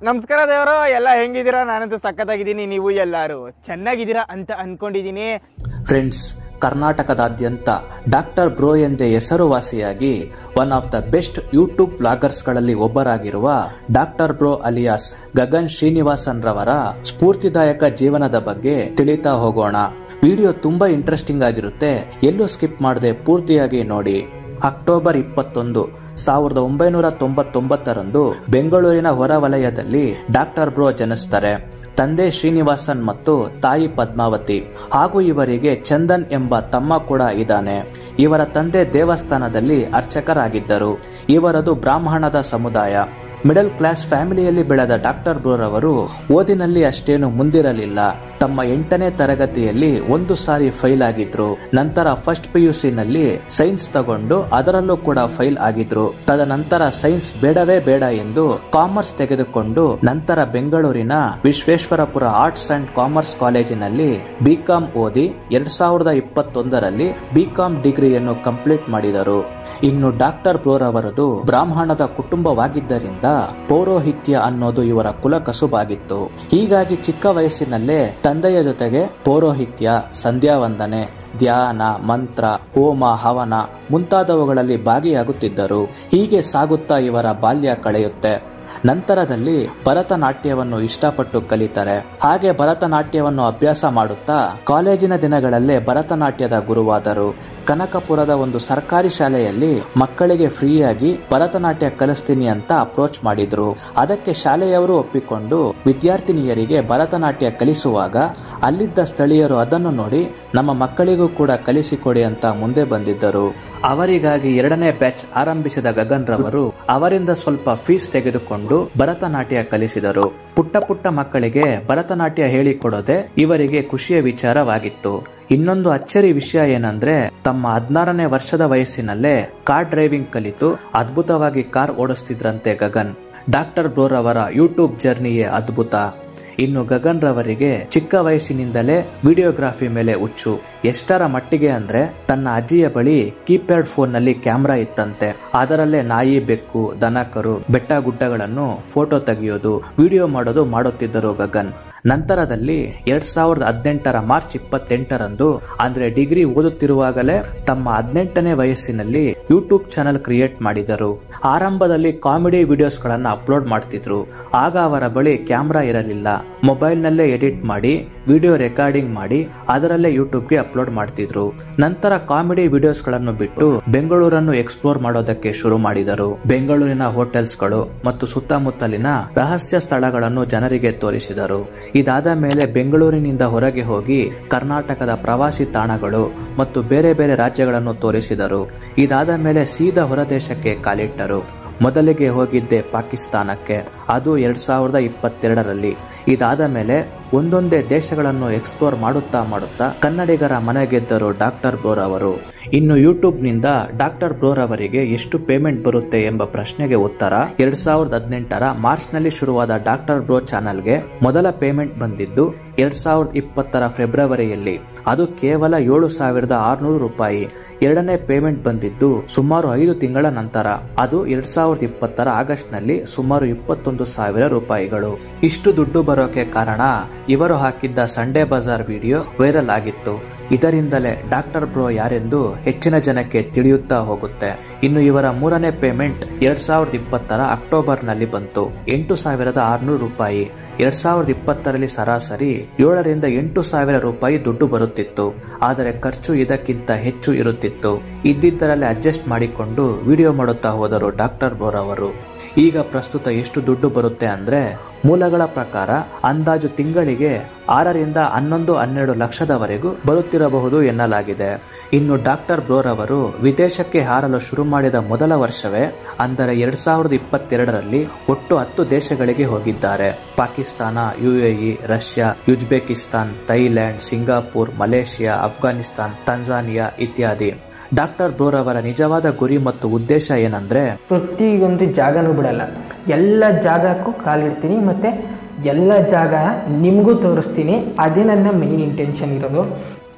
ನಮಸ್ಕಾರ ದೇವರು ಎಲ್ಲ ಹೆಂಗಿದ್ದೀರಾ ನಾನಂತೂ ಸಖತ್ತಾಗಿದ್ದೀನಿ ನೀವು ಎಲ್ಲರೂ ಚೆನ್ನಾಗಿದ್ದೀರಾ ಅಂತ ಅನ್ಕೊಂಡಿದ್ದೀನಿ ಫ್ರೆಂಡ್ಸ್ ಕರ್ನಾಟಕದಾದ್ಯಂತ ಡಾಕ್ಟರ್ ಬ್ರೋ ಎಂದೇ ಹೆಸರುವಾಸಿಯಾಗಿ one of the best YouTube ವ್ಲಾಗರ್ಸ್ಗಳಲ್ಲಿ ಒಬ್ಬರಾಗಿರುವ doctor bro alias Gagan Srinivasan ರವರ ಸ್ಫೂರ್ತಿದಾಯಕ ಜೀವನದ ಬಗ್ಗೆ ತಿಳಿತಾ ಹೋಗೋಣ ವಿಡಿಯೋ ತುಂಬಾ ಇಂಟ್ರೆಸ್ಟಿಂಗ್ ಆಗಿರುತ್ತೆ ಎಲ್ಲೂ ಸ್ಕಿಪ್ ಮಾಡದೆ ಪೂರ್ತಿಯಾಗಿ ನೋಡಿ ಅಕ್ಟೋಬರ್ ಇಪ್ಪತ್ತೊಂದು ಸಾವಿರದ ಒಂಬೈನೂರ ತೊಂಬತ್ತೊಂಬತ್ತರಂದು ಬೆಂಗಳೂರಿನ ಹೊರವಲಯದಲ್ಲಿ ಡಾಕ್ಟರ್ ಬ್ರೋ ಜನಿಸ್ತಾರೆ ತಂದೆ ಶ್ರೀನಿವಾಸನ್ ಮತ್ತು ತಾಯಿ ಪದ್ಮಾವತಿ ಹಾಗೂ ಇವರಿಗೆ ಚಂದನ್ ಎಂಬ ತಮ್ಮ ಕೂಡ ಇದ್ದಾನೆ ಇವರ ತಂದೆ ದೇವಸ್ಥಾನದಲ್ಲಿ ಅರ್ಚಕರಾಗಿದ್ದರು ಇವರದು ಬ್ರಾಹ್ಮಣದ ಸಮುದಾಯ ಮಿಡಲ್ ಕ್ಲಾಸ್ ಫ್ಯಾಮಿಲಿಯಲ್ಲಿ ಬೆಳೆದ ಡಾಕ್ಟರ್ ಬ್ರೋರವರು ಓದಿನಲ್ಲಿ ಅಷ್ಟೇನು ಮುಂದಿರಲಿಲ್ಲ ತಮ್ಮ ಎಂಟನೇ ತರಗತಿಯಲ್ಲಿ ಒಂದು ಸಾರಿ ಫೈಲ್ ಆಗಿದ್ರು ನಂತರ ಫಸ್ಟ್ ಪಿಯುಸಿ ನಲ್ಲಿ ಸೈನ್ಸ್ ತಗೊಂಡು ಅದರಲ್ಲೂ ಕೂಡ ಫೈಲ್ ಆಗಿದ್ರು ತದನಂತರ ಸೈನ್ಸ್ ಬೇಡವೇ ಬೇಡ ಎಂದು ಕಾಮರ್ಸ್ ತೆಗೆದುಕೊಂಡು ನಂತರ ಬೆಂಗಳೂರಿನ ವಿಶ್ವೇಶ್ವರಪುರ ಆರ್ಟ್ಸ್ ಅಂಡ್ ಕಾಮರ್ಸ್ ಕಾಲೇಜಿನಲ್ಲಿ ಬಿಕಾಂ ಓದಿ ಎರಡ್ ಸಾವಿರದ ಇಪ್ಪತ್ತೊಂದರಲ್ಲಿ ಬಿಕಾಂ ಡಿಗ್ರಿಯನ್ನು ಕಂಪ್ಲೀಟ್ ಮಾಡಿದರು ಇನ್ನು ಡಾಕ್ಟರ್ ಬ್ರೋರ್ ಅವರದು ಬ್ರಾಹ್ಮಣದ ಕುಟುಂಬವಾಗಿದ್ದರಿಂದ ಪೌರೋಹಿತ್ಯ ಅನ್ನೋದು ಇವರ ಕುಲ ಕಸುಬಾಗಿತ್ತು ಹೀಗಾಗಿ ಚಿಕ್ಕ ವಯಸ್ಸಿನಲ್ಲೇ ತಂದೆಯ ಜೊತೆಗೆ ಪೌರೋಹಿತ್ಯ ಸಂಧ್ಯಾ ವಂದನೆ ಧ್ಯಾನ ಮಂತ್ರ ಹೋಮ ಹವನ ಮುಂತಾದವುಗಳಲ್ಲಿ ಭಾಗಿಯಾಗುತ್ತಿದ್ದರು ಹೀಗೆ ಸಾಗುತ್ತಾ ಇವರ ಬಾಲ್ಯ ಕಳೆಯುತ್ತೆ ನಂತರದಲ್ಲಿ ಭರತನಾಟ್ಯವನ್ನು ಇಷ್ಟಪಟ್ಟು ಕಲಿತಾರೆ ಹಾಗೆ ಭರತನಾಟ್ಯವನ್ನು ಅಭ್ಯಾಸ ಮಾಡುತ್ತಾ ಕಾಲೇಜಿನ ದಿನಗಳಲ್ಲೇ ಭರತನಾಟ್ಯದ ಗುರುವಾದರು ಕನಕಪುರದ ಒಂದು ಸರ್ಕಾರಿ ಶಾಲೆಯಲ್ಲಿ ಮಕ್ಕಳಿಗೆ ಫ್ರೀಯಾಗಿ ಭರತನಾಟ್ಯ ಕಲಿಸ್ತೀನಿ ಅಂತ ಅಪ್ರೋಚ್ ಮಾಡಿದ್ರು ಅದಕ್ಕೆ ಶಾಲೆಯವರು ಒಪ್ಪಿಕೊಂಡು ವಿದ್ಯಾರ್ಥಿನಿಯರಿಗೆ ಭರತನಾಟ್ಯ ಕಲಿಸುವಾಗ ಅಲ್ಲಿದ್ದ ಸ್ಥಳೀಯರು ಅದನ್ನು ನೋಡಿ ನಮ್ಮ ಮಕ್ಕಳಿಗೂ ಕೂಡ ಕಲಿಸಿಕೊಡಿ ಅಂತ ಮುಂದೆ ಬಂದಿದ್ದರು ಅವರಿಗಾಗಿ ಎರಡನೇ ಬ್ಯಾಚ್ ಆರಂಭಿಸಿದ ಗಗನ್ ರವರು ಅವರಿಂದ ಸ್ವಲ್ಪ ಫೀಸ್ ತೆಗೆದುಕೊಂಡು ಭರತನಾಟ್ಯ ಕಲಿಸಿದರು ಪುಟ್ಟ ಪುಟ್ಟ ಮಕ್ಕಳಿಗೆ ಭರತನಾಟ್ಯ ಹೇಳಿಕೊಡೋದೆ ಇವರಿಗೆ ಖುಷಿಯ ವಿಚಾರವಾಗಿತ್ತು ಇನ್ನೊಂದು ಅಚ್ಚರಿ ವಿಷಯ ಏನಂದ್ರೆ ತಮ್ಮ ಹದಿನಾರನೇ ವರ್ಷದ ವಯಸ್ಸಿನಲ್ಲೇ ಕಾರ್ ಡ್ರೈವಿಂಗ್ ಕಲಿತು ಅದ್ಭುತವಾಗಿ ಕಾರ್ ಓಡಿಸ್ತಿದ್ರಂತೆ ಗಗನ್ ಡಾಕ್ಟರ್ ಬ್ರೋರ್ ಅವರ ಯೂಟ್ಯೂಬ್ ಜರ್ನಿಯೇ ಅದ್ಭುತ ಇನ್ನು ಗಗನ್ ರವರಿಗೆ ಚಿಕ್ಕ ವಯಸ್ಸಿನಿಂದಲೇ ವಿಡಿಯೋಗ್ರಫಿ ಮೇಲೆ ಹುಚ್ಚು ಎಷ್ಟರ ಮಟ್ಟಿಗೆ ಅಂದ್ರೆ ತನ್ನ ಅಜ್ಜಿಯ ಬಳಿ ಕೀಪ್ಯಾಡ್ ಫೋನ್ ನಲ್ಲಿ ಕ್ಯಾಮ್ರಾ ಇತ್ತಂತೆ ಅದರಲ್ಲೇ ನಾಯಿ ಬೆಕ್ಕು ದನಕರು ಬೆಟ್ಟ ಗುಡ್ಡಗಳನ್ನು ಫೋಟೋ ತೆಗೆಯೋದು ವಿಡಿಯೋ ಮಾಡೋದು ಮಾಡುತ್ತಿದ್ದರು ಗಗನ್ ನಂತರದಲ್ಲಿ ಎರಡ್ ಸಾವಿರದ ಹದಿನೆಂಟರ ಮಾರ್ಚ್ ಇಪ್ಪತ್ತೆಂಟರಂದು ಅಂದ್ರೆ ಡಿಗ್ರಿ ಓದುತ್ತಿರುವಾಗಲೇ ತಮ್ಮ ಹದಿನೆಂಟನೇ ವಯಸ್ಸಿನಲ್ಲಿ ಯೂಟ್ಯೂಬ್ ಚಾನೆಲ್ ಕ್ರಿಯೇಟ್ ಮಾಡಿದರು ಆರಂಭದಲ್ಲಿ ಕಾಮಿಡಿ ವಿಡಿಯೋಸ್ ಗಳನ್ನ ಅಪ್ಲೋಡ್ ಮಾಡ್ತಿದ್ರು ಆಗ ಅವರ ಬಳಿ ಕ್ಯಾಮ್ರಾ ಇರಲಿಲ್ಲ ಮೊಬೈಲ್ ನಲ್ಲೇ ಎಡಿಟ್ ಮಾಡಿ ವಿಡಿಯೋ ರೆಕಾರ್ಡಿಂಗ್ ಮಾಡಿ ಅದರಲ್ಲೇ ಯೂಟ್ಯೂಬ್ಗೆ ಅಪ್ಲೋಡ್ ಮಾಡ್ತಿದ್ರು ನಂತರ ಕಾಮಿಡಿ ವಿಡಿಯೋಸ್ ಗಳನ್ನು ಬಿಟ್ಟು ಬೆಂಗಳೂರನ್ನು ಎಕ್ಸ್ಪ್ಲೋರ್ ಮಾಡೋದಕ್ಕೆ ಶುರು ಮಾಡಿದರು ಬೆಂಗಳೂರಿನ ಹೋಟೆಲ್ಸ್ಗಳು ಮತ್ತು ಸುತ್ತಮುತ್ತಲಿನ ರಹಸ್ಯ ಸ್ಥಳಗಳನ್ನು ಜನರಿಗೆ ತೋರಿಸಿದರು ಇದಾದ ಮೇಲೆ ಬೆಂಗಳೂರಿನಿಂದ ಹೊರಗೆ ಹೋಗಿ ಕರ್ನಾಟಕದ ಪ್ರವಾಸಿ ತಾಣಗಳು ಮತ್ತು ಬೇರೆ ಬೇರೆ ರಾಜ್ಯಗಳನ್ನು ತೋರಿಸಿದರು ಇದಾದ ಮೇಲೆ ಸೀದಾ ಹೊರದೇಶಕ್ಕೆ ಕಾಲಿಟ್ಟರು ಮೊದಲಿಗೆ ಹೋಗಿದ್ದೆ ಪಾಕಿಸ್ತಾನಕ್ಕೆ ಅದು ಎರಡ್ ಸಾವಿರದ ಇಪ್ಪತ್ತೆರಡರಲ್ಲಿ ಇದಾದ ಮೇಲೆ ಒಂದೊಂದೇ ದೇಶಗಳನ್ನು ಎಕ್ಸ್ಪ್ಲೋರ್ ಮಾಡುತ್ತಾ ಮಾಡುತ್ತಾ ಕನ್ನಡಿಗರ ಮನೆಗೆದ್ದರು ಡಾಕ್ಟರ್ ಬ್ರೋರ್ ಅವರು ಇನ್ನು ಯೂಟ್ಯೂಬ್ ನಿಂದ ಡಾಕ್ಟರ್ ಬ್ರೋರ್ ಅವರಿಗೆ ಎಷ್ಟು ಪೇಮೆಂಟ್ ಬರುತ್ತೆ ಎಂಬ ಪ್ರಶ್ನೆಗೆ ಉತ್ತರ ಎರಡ್ ಸಾವಿರದ ಹದಿನೆಂಟರ ಮಾರ್ಚ್ ನಲ್ಲಿ ಶುರುವಾದ ಡಾಕ್ಟರ್ ಬ್ರೋ ಚಾನಲ್ಗೆ ಮೊದಲ ಪೇಮೆಂಟ್ ಬಂದಿದ್ದು ಎರಡ್ ಸಾವಿರದ ಇಪ್ಪತ್ತರ ಫೆಬ್ರವರಿಯಲ್ಲಿ ಅದು ಕೇವಲ ಏಳು ಸಾವಿರದ ಆರುನೂರು ರೂಪಾಯಿ ಎರಡನೇ ಪೇಮೆಂಟ್ ಬಂದಿದ್ದು ಸುಮಾರು ಐದು ತಿಂಗಳ ನಂತರ ಅದು ಎರಡ್ ಸಾವಿರದ ಇಪ್ಪತ್ತರ ಆಗಸ್ಟ್ ನಲ್ಲಿ ಸುಮಾರು ಇಪ್ಪತ್ತೊಂದು ಸಾವಿರ ರೂಪಾಯಿಗಳು ಇಷ್ಟು ದುಡ್ಡು ಬರೋಕೆ ಕಾರಣ ಇವರು ಹಾಕಿದ್ದ ಸಂಡೇ ಬಜಾರ್ ವಿಡಿಯೋ ವೈರಲ್ ಆಗಿತ್ತು ಇದರಿಂದಲೇ ಡಾಕ್ಟರ್ ಬ್ರೋ ಯಾರೆಂದು ಹೆಚ್ಚಿನ ಜನಕ್ಕೆ ತಿಳಿಯುತ್ತಾ ಹೋಗುತ್ತೆ ಇನ್ನು ಇವರ ಮೂರನೇ ಪೇಮೆಂಟ್ ಎರಡ್ ಸಾವಿರದ ಇಪ್ಪತ್ತರ ಅಕ್ಟೋಬರ್ ನಲ್ಲಿ ಬಂತು ಎಂಟು ಸಾವಿರದ ಆರುನೂರು ರೂಪಾಯಿ ಎರಡ್ ಸಾವಿರದ ಇಪ್ಪತ್ತರಲ್ಲಿ ಸರಾಸರಿ ಏಳರಿಂದ ಎಂಟು ಸಾವಿರ ರೂಪಾಯಿ ದುಡ್ಡು ಬರುತ್ತಿತ್ತು ಆದರೆ ಖರ್ಚು ಇದಕ್ಕಿಂತ ಹೆಚ್ಚು ಇರುತ್ತಿತ್ತು ಇದ್ದಿದ್ದರಲ್ಲಿ ಅಡ್ಜಸ್ಟ್ ಮಾಡಿಕೊಂಡು ವಿಡಿಯೋ ಮಾಡುತ್ತಾ ಹೋದರು ಡಾಕ್ಟರ್ ಬೋರ್ ಅವರು ಈಗ ಪ್ರಸ್ತುತ ಎಷ್ಟು ದುಡ್ಡು ಬರುತ್ತೆ ಅಂದ್ರೆ ಮೂಲಗಳ ಪ್ರಕಾರ ಅಂದಾಜು ತಿಂಗಳಿಗೆ ಆರರಿಂದ ಹನ್ನೊಂದು ಹನ್ನೆರಡು ಲಕ್ಷದವರೆಗೂ ಬರುತ್ತಿರಬಹುದು ಎನ್ನಲಾಗಿದೆ ಇನ್ನು ಡಾಕ್ಟರ್ ಬ್ರೋರ್ ಅವರು ವಿದೇಶಕ್ಕೆ ಹಾರಲು ಶುರು ಮಾಡಿದ ಮೊದಲ ವರ್ಷವೇ ಅಂದರೆ ಎರಡ್ ಸಾವಿರದ ಇಪ್ಪತ್ತೆರಡರಲ್ಲಿ ಒಟ್ಟು ಹತ್ತು ದೇಶಗಳಿಗೆ ಹೋಗಿದ್ದಾರೆ Pakistan UAE Russia Uzbekistan Thailand Singapore Malaysia Afghanistan Tanzania ಇತ್ಯಾದಿ ಡಾಕ್ಟರ್ ಬ್ರೋರ್ ಅವರ ನಿಜವಾದ ಗುರಿ ಮತ್ತು ಉದ್ದೇಶ ಏನಂದ್ರೆ ಪ್ರತಿಯೊಂದು ಜಾಗನೂ ಬಿಡಲ್ಲ ಎಲ್ಲ ಜಾಗಕ್ಕೂ ಕಾಲಿಡ್ತೀನಿ ಮತ್ತು ಎಲ್ಲ ಜಾಗ ನಿಮಗೂ ತೋರಿಸ್ತೀನಿ ಅದೇ ನನ್ನ ಮೇನ್ ಇಂಟೆನ್ಷನ್ ಇರೋದು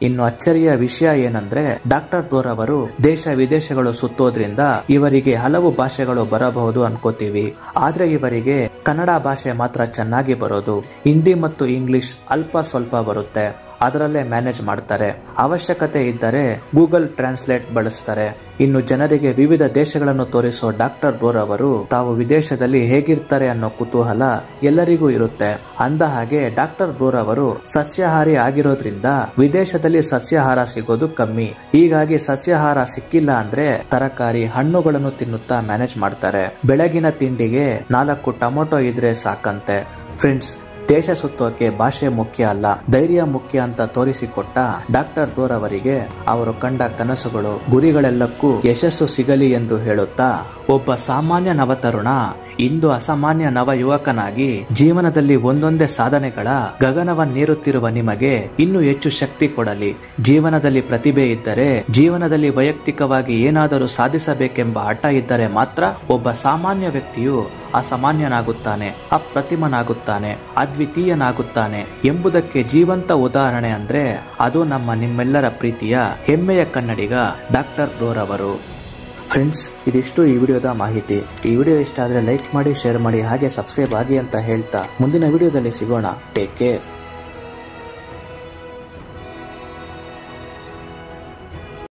ಇನ್ನು ಅಚ್ಚರಿಯ ವಿಷಯ ಏನಂದ್ರೆ ಡಾಕ್ಟರ್ ಬೋರ್ ಅವರು ದೇಶ ವಿದೇಶಗಳು ಸುತ್ತೋದ್ರಿಂದ ಇವರಿಗೆ ಹಲವು ಭಾಷೆಗಳು ಬರಬಹುದು ಅನ್ಕೋತೀವಿ ಆದ್ರೆ ಇವರಿಗೆ ಕನ್ನಡ ಭಾಷೆ ಮಾತ್ರ ಚೆನ್ನಾಗಿ ಬರೋದು ಹಿಂದಿ ಮತ್ತು ಇಂಗ್ಲಿಷ್ ಅಲ್ಪ ಸ್ವಲ್ಪ ಬರುತ್ತೆ ಅದರಲ್ಲೇ ಮ್ಯಾನೇಜ್ ಮಾಡ್ತಾರೆ ಅವಶ್ಯಕತೆ ಇದ್ದರೆ ಗೂಗಲ್ ಟ್ರಾನ್ಸ್ಲೇಟ್ ಬಳಸ್ತಾರೆ ಇನ್ನು ಜನರಿಗೆ ವಿವಿಧ ದೇಶಗಳನ್ನು ತೋರಿಸೋ ಡಾಕ್ಟರ್ ಬೋರ್ ಅವರು ತಾವು ವಿದೇಶದಲ್ಲಿ ಹೇಗಿರ್ತಾರೆ ಅನ್ನೋ ಕುತೂಹಲ ಎಲ್ಲರಿಗೂ ಇರುತ್ತೆ ಅಂದ ಹಾಗೆ ಡಾಕ್ಟರ್ ಬೋರ್ ಅವರು ಸಸ್ಯಾಹಾರಿ ಆಗಿರೋದ್ರಿಂದ ವಿದೇಶದಲ್ಲಿ ಸಸ್ಯಾಹಾರ ಸಿಗೋದು ಕಮ್ಮಿ ಹೀಗಾಗಿ ಸಸ್ಯಾಹಾರ ಸಿಕ್ಕಿಲ್ಲ ಅಂದ್ರೆ ತರಕಾರಿ ಹಣ್ಣುಗಳನ್ನು ತಿನ್ನುತ್ತಾ ಮ್ಯಾನೇಜ್ ಮಾಡ್ತಾರೆ ಬೆಳಗಿನ ತಿಂಡಿಗೆ ನಾಲ್ಕು ಟೊಮೊಟೊ ಇದ್ರೆ ಸಾಕಂತೆ ಫ್ರೆಂಡ್ಸ್ ದೇಶ ಸುತ್ತೋಕೆ ಭಾಷೆ ಮುಖ್ಯ ಅಲ್ಲ ಧೈರ್ಯ ಮುಖ್ಯ ಅಂತ ತೋರಿಸಿಕೊಟ್ಟ ಡಾಕ್ಟರ್ ಬೋರ್ ಅವರಿಗೆ ಅವರು ಕಂಡ ಕನಸುಗಳು ಗುರಿಗಳೆಲ್ಲಕ್ಕೂ ಯಶಸ್ಸು ಸಿಗಲಿ ಎಂದು ಹೇಳುತ್ತಾ ಒಬ್ಬ ಸಾಮಾನ್ಯ ನವತರುಣ ಇಂದು ಅಸಾಮಾನ್ಯ ನವ ಯುವಕನಾಗಿ ಜೀವನದಲ್ಲಿ ಒಂದೊಂದೇ ಸಾಧನೆಗಳ ಗಗನವನ್ನೇರುತ್ತಿರುವ ನಿಮಗೆ ಇನ್ನೂ ಹೆಚ್ಚು ಶಕ್ತಿ ಕೊಡಲಿ ಜೀವನದಲ್ಲಿ ಪ್ರತಿಭೆ ಇದ್ದರೆ ಜೀವನದಲ್ಲಿ ವೈಯಕ್ತಿಕವಾಗಿ ಏನಾದರೂ ಸಾಧಿಸಬೇಕೆಂಬ ಹಠ ಇದ್ದರೆ ಮಾತ್ರ ಒಬ್ಬ ಸಾಮಾನ್ಯ ವ್ಯಕ್ತಿಯು ಅಸಾಮಾನ್ಯನಾಗುತ್ತಾನೆ ಅಪ್ರತಿಮನಾಗುತ್ತಾನೆ ಅದ್ವಿತೀಯನಾಗುತ್ತಾನೆ ಎಂಬುದಕ್ಕೆ ಜೀವಂತ ಉದಾಹರಣೆ ಅಂದ್ರೆ ಅದು ನಮ್ಮ ನಿಮ್ಮೆಲ್ಲರ ಪ್ರೀತಿಯ ಹೆಮ್ಮೆಯ ಕನ್ನಡಿಗ ಡಾಕ್ಟರ್ ಬ್ರೋರ್ ಅವರು ಫ್ರೆಂಡ್ಸ್ ಇದಿಷ್ಟು ಈ ವಿಡಿಯೋದ ಮಾಹಿತಿ ಈ ವಿಡಿಯೋ ಇಷ್ಟ ಆದರೆ ಲೈಕ್ ಮಾಡಿ ಶೇರ್ ಮಾಡಿ ಹಾಗೆ ಸಬ್ಸ್ಕ್ರೈಬ್ ಆಗಿ ಅಂತ ಹೇಳ್ತಾ ಮುಂದಿನ ವಿಡಿಯೋದಲ್ಲಿ ಸಿಗೋಣ ಟೇಕ್ ಕೇರ್